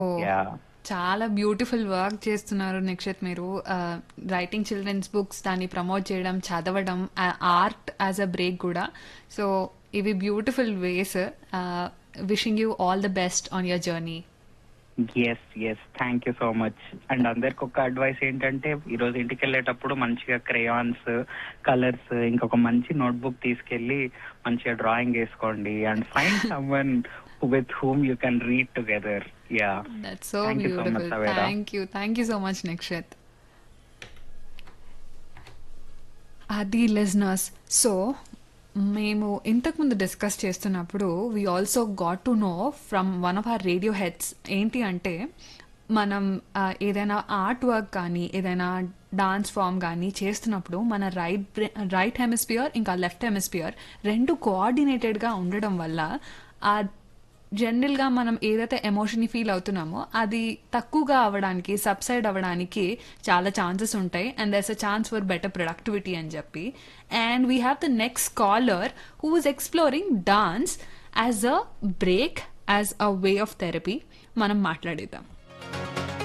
ఓహ్! Yeah! చాలా beautiful work చేస్తున్నారు నిక్షిత్ మీరు. ఆహ్, రైటింగ్ చిల్డ్రన్స్ బుక్స్ దాన్ని ప్రమోట్ చేయడం, చదవడం, ah, art as a break గూడా. సో, ఇవి beautiful ways. Ah, wishing you all the best on your journey. Yes. Yes. Thank you so much. And అందరికి ఒక advice ఏంటంటే ఈరోజు ఇంటికెళ్ళేటప్పుడు మంచిగా క్రేయాన్స్, కలర్స్ ఇంకొక మంచి నోట్‌బుక్ తీసుకెళ్ళి మంచిగా డ్రాయింగ్ ఏసుకోండి. And find someone with whom you can read together. Yeah! That's so thank you so much beautiful. Savera. Thank you. Thank you so much Nikshith. అది లిజనర్స్. సో, మేము ఇంతకుముందు డిస్కస్ చేస్తున్నప్పుడు we also got to know from one of our radio heads ఏంటి అంటే మనం ఆహ్, ఏదైనా art work కానీ, ఏదైనా డాన్స్ ఫార్మ్ గానీ చేస్తున్నప్పుడు మన రైట్ బ్రె రైట్ హెమిస్ఫియర్ ఇంకా లెఫ్ట్ హెమిస్ఫియర్ 2 కోఆర్డినేటెడ్‌గా ఉండడం వల్ల ఆ జనరల్‌గా మనం ఏదైతే ఎమోషన్‌ని ఫీల్ అవుతున్నామో అది తక్కువగా అవ్వడానికి, సబ్సైడ్ అవ్వడానికి చాలా ఛాన్సెస్ ఉంటాయి. And there's a chance for better productivity అని చెప్పి. And we have the next caller who is exploring dance as a break, as a way of therapy. మనం మాట్లాడేద్దాం.